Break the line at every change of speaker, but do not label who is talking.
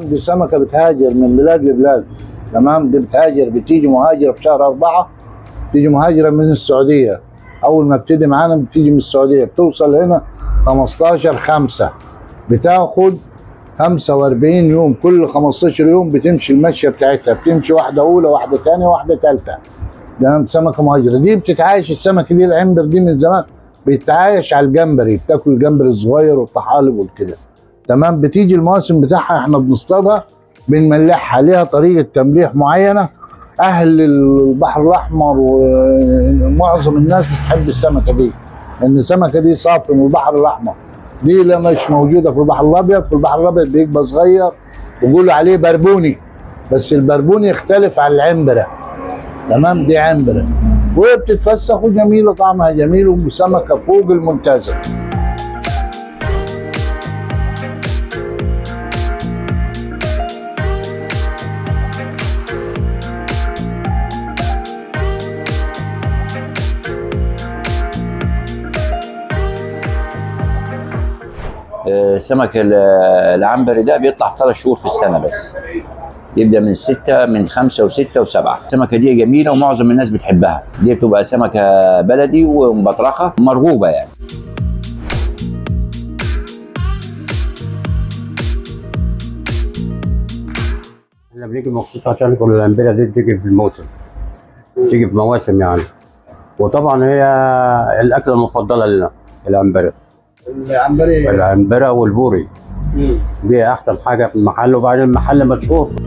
دي سمكه بتهاجر من بلاد لبلاد تمام دي بتهاجر بتيجي مهاجره في شهر أربعة تيجي مهاجره من السعوديه اول ما بتيجي معانا بتيجي من السعوديه بتوصل هنا 15 5 بتاخد 45 يوم كل 15 يوم بتمشي المشيه بتاعتها بتمشي واحده اولى واحده ثانيه واحده ثالثه ده سمكه مهاجره دي بتتعايش السمكه دي العنبر دي من زمان بتتعايش على الجمبري بتاكل الجمبري الصغير والطحالب والكده تمام بتيجي المواسم بتاعها احنا بنصطادها بنملحها ليها طريقه تمليح معينه اهل البحر الاحمر ومعظم الناس بتحب السمكه دي لان السمكه دي صافي من البحر الاحمر دي لا مش موجوده في البحر الابيض في البحر الابيض بيبقى صغير بيقولوا عليه بربوني بس البربوني يختلف عن العنبره تمام دي عنبره وهي بتتفسخ وجميله طعمها جميل وسمكه فوق الممتازه
آه، سمك ال- العنبري ده بيطلع ثلاث شهور في السنه بس يبدا من ستة من خمسة وستة وسبعة السمكة دي جميلة ومعظم الناس بتحبها دي بتبقى سمكة بلدي ومبطرخة مرغوبة يعني
احنا بنيجي مخصوص عشان كل الانبله دي بتيجي في الموسم بتيجي في مواسم يعني وطبعا هي الاكله المفضله لنا العنبره
العنبري
العنبره والبوري دي احسن حاجه في المحل وبعدين المحل مشهور